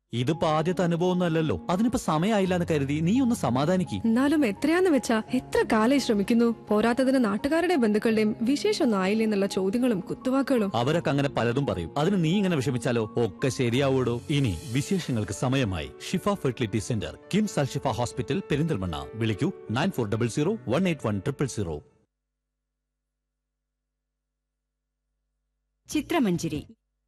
ഇതിപ്പോ ആദ്യത്തെ അനുഭവം അല്ലല്ലോ അതിനിപ്പോ സമയമായില്ല എന്ന് കരുതി നീ ഒന്ന് സമാധാനിക്ക് എന്നാലും എത്രയാന്ന് വെച്ചാ എത്ര കാലായി ശ്രമിക്കുന്നു പോരാത്തതിന് നാട്ടുകാരുടെ ബന്ധുക്കളുടെയും വിശേഷമൊന്നും ആയില്ലേ എന്നുള്ള ചോദ്യങ്ങളും കുത്തുവാക്കുകളും അവരൊക്കെ അങ്ങനെ പലതും പറയും അതിന് നീ ഇങ്ങനെ വിഷമിച്ചാലോ ഒക്കെ ശരിയാവൂടോ ഇനി വിശേഷങ്ങൾക്ക് സമയമായി Shifa fertility centre KIMS Al Shifa hospital Perinthalmanna വിളിക്കൂ nine four double zero one eight one triple zero Chithramanjari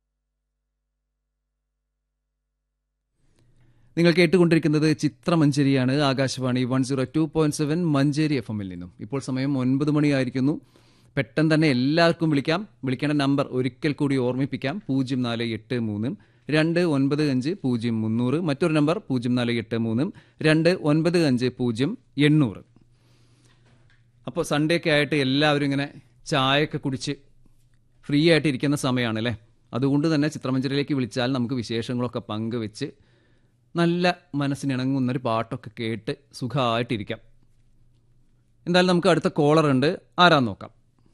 നിങ്ങൾ കേട്ടുകൊണ്ടിരിക്കുന്നത് ചിത്രമഞ്ചേരിയാണ് Akashvani one zero two point seven Manjeri F എമ്മിൽ നിന്നും ഇപ്പോൾ സമയം ഒൻപത് മണിയായിരിക്കുന്നു പെട്ടെന്ന് തന്നെ എല്ലാവർക്കും വിളിക്കാം വിളിക്കേണ്ട നമ്പർ ഒരിക്കൽ കൂടി ഓർമ്മിപ്പിക്കാം പൂജ്യം നാല് എട്ട് മൂന്നും രണ്ട് ഒൻപത് അഞ്ച് പൂജ്യം മുന്നൂറ് മറ്റൊരു നമ്പർ പൂജ്യം നാല് എട്ട് മൂന്നും രണ്ട് ഒൻപത് അഞ്ച് പൂജ്യം എണ്ണൂറ് അപ്പോൾ സൺഡേ ഒക്കെ ആയിട്ട് എല്ലാവരും ഇങ്ങനെ ചായയൊക്കെ കുടിച്ച് ഫ്രീ ആയിട്ട് ഇരിക്കുന്ന സമയമാണല്ലേ അതുകൊണ്ട് തന്നെ ചിത്രമഞ്ചേരിയിലേക്ക് വിളിച്ചാൽ നമുക്ക് വിശേഷങ്ങളൊക്കെ പങ്കുവെച്ച് നല്ല മനസ്സിനിണങ്ങുന്ന ഒരു പാട്ടൊക്കെ കേട്ട് സുഖമായിട്ടിരിക്കാം എന്തായാലും നമുക്ക് അടുത്ത കോളർ ഉണ്ട് ആരാന്ന് നോക്കാം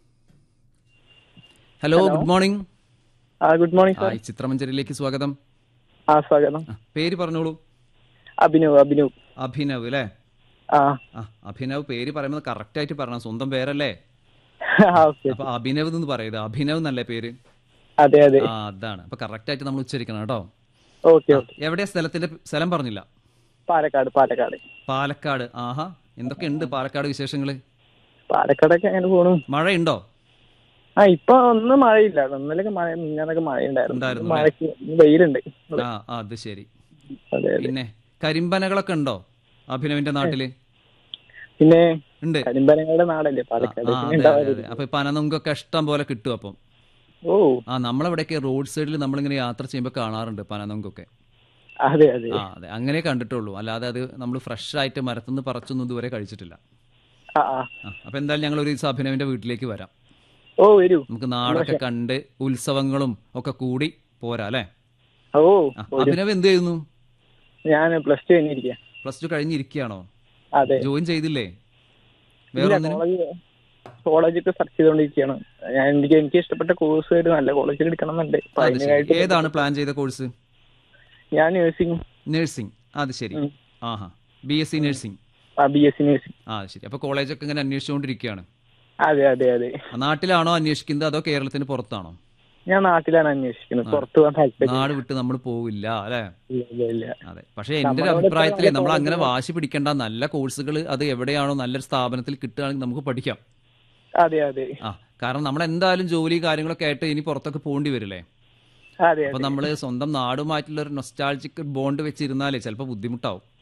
ഹലോ ഗുഡ് മോർണിംഗ് ആ ഗുഡ് മോർണിംഗ് സാർ ഹായ് ചിത്രമഞ്ചേരിയിലേക്ക് സ്വാഗതം ആ സ്വാഗതം ആ, പേര് പറഞ്ഞോളൂ അഭിനവ് അഭിനവ് അഭിനവ് അല്ലേ ആ ആ അഭിനവ് പേര് പറയുന്നത് കറക്റ്റ് ആയിട്ട് പറയണം സ്വന്തം പേരല്ലേ ആ ഓക്കെ അപ്പൊ അഭിനവ് എന്ന് പറയരുത് അഭിനവ് എന്നല്ലേ പേര് അതെ അതെ ആ അതാണ് അപ്പൊ കറക്റ്റ് ആയിട്ട് നമ്മൾ ഉച്ചരിക്കണം കേട്ടോ ഓക്കെ ഓക്കെ എവിടെയാ സ്ഥലത്തിന്റെ സ്ഥലം പറഞ്ഞില്ല പാലക്കാട് പാലക്കാട് പാലക്കാട് ആഹാ എന്തൊക്കെയുണ്ട് പാലക്കാട് വിശേഷങ്ങള് പാലക്കാടൊക്കെ അങ്ങനെ പോണു മഴയുണ്ടോ ആ ഇപ്പൊ ഒന്നും മഴയില്ല ഇന്നലെയൊക്കെ മഴ മിഞ്ഞാന്നൊക്കെ മഴ ഉണ്ടായിരുന്നു ഉണ്ടായിരുന്നു ഇന്ന് മഴയ്ക്ക് ഇന്ന് വെയിലുണ്ട് ആ ആ, അത് ശരി അതെ അതെ പിന്നെ കരിമ്പനകളൊക്കെ ഉണ്ടോ അഭിനവിന്റെ നാട്ടില് പിന്നെ ഉണ്ട് കരിമ്പനങ്ങളുടെ നാടല്ലേ ആ, പാലക്കാട് ആ, പിന്നെ അതെ അതെ അതെ ഉണ്ടാവാതിരിക്കും. അപ്പൊ പനനൊങ്കൊക്കെ ഇഷ്ടം പോലെ കിട്ടും അപ്പം ഓ ആ നമ്മളവിടെയൊക്കെ റോഡ് സൈഡിൽ നമ്മളിങ്ങനെ യാത്ര ചെയ്യുമ്പോൾ കാണാറുണ്ട് പനനൊങ്കൊക്കെ അതെ അതെ ആ അതെ അങ്ങനെ കണ്ടിട്ടുള്ളൂ അല്ലാതെ അത് നമ്മൾ ഫ്രഷ് ആയിട്ട് മരത്തുനിന്ന് പറിച്ചൊന്നും ഇതുവരെ കഴിച്ചിട്ടില്ല ആ ആ ആ അപ്പൊ എന്തായാലും ഞങ്ങൾ ഒരു ദിവസം അഭിനവിന്റെ വീട്ടിലേക്ക് വരാം ഓ വരൂ നമുക്ക് നാടൊക്കെ കണ്ട് ഉത്സവങ്ങളും ഒക്കെ കൂടി പോരാ അല്ലേ ഓ ആ, അഭിനവ് എന്ത് ചെയ്യുന്നു ഞാൻ പ്ലസ് ടു കഴിഞ്ഞിരിക്കുക പ്ലസ് ടു കഴിഞ്ഞിരിക്കുകയാണോ അതെ ജോയിൻ ചെയ്തില്ലേ ഇല്ല വേറെ ഒന്നിനും കോളേജ് കോളേജൊക്കെ സെർച്ച് ചെയ്തോണ്ടിരിക്കുകയാണ് ഞാൻ എനിക്ക് എനിക്ക് ഇഷ്ടപ്പെട്ട കോഴ്സ് ആയിട്ട് നല്ല കോളേജിൽ എടുക്കണം എന്നുണ്ട് അപ്പൊ അത് ശരി. അതിനായിട്ട് ഏതാണ് പ്ലാൻ ചെയ്ത കോഴ്സ് ഞാൻ നഴ്സിംഗ് നഴ്സിംഗ് അത് ശരി ഉം. ആഹാ B S C nursing B S C nursing ആ അത് ശരി അപ്പൊ കോളേജൊക്കെ ഇങ്ങനെ അന്വേഷിച്ചുകൊണ്ടിരിക്കുകയാണ് അതെ അതെ അതെ ആ, നാട്ടിലാണോ അന്വേഷിക്കുന്നത് അതോ കേരളത്തിന് പുറത്താണോ ഞാൻ നാട്ടിലാണ് അന്വേഷിക്കുന്നത് ആ. പുറത്തു പോകാൻ താല്പര്യം നാട് വിട്ട് നമ്മൾ പോവില്ല അല്ലെ ഇല്ല, ഇല്ല, ഇല്ല. അതെ പക്ഷെ എന്റെ ഒരു നമ്മുടെ ഇവിടെ അഭിപ്രായത്തില് ഇത്ര നമ്മൾ നല്ല അങ്ങനെ കോളേജുകൾ- വാശി പിടിക്കേണ്ട നല്ല കോഴ്സുകൾ അത് എവിടെയാണോ നല്ലൊരു സ്ഥാപനത്തിൽ കിട്ടുകയാണെങ്കിൽ നമുക്ക് പഠിക്കാം അതെ അതെ ആ കാരണം നമ്മൾ എന്തായാലും ജോലി കാര്യങ്ങളൊക്കെ ആയിട്ട് ഇനി പുറത്തൊക്കെ പോകേണ്ടി വരില്ലേ അതെ അപ്പൊ അതെ നമ്മള് സ്വന്തം നാടുമായിട്ടുള്ള ഒരു നൊസ്റ്റാൾജിക് ബോണ്ട് വെച്ചിരുന്നാലേ ചിലപ്പോൾ ബുദ്ധിമുട്ടാവും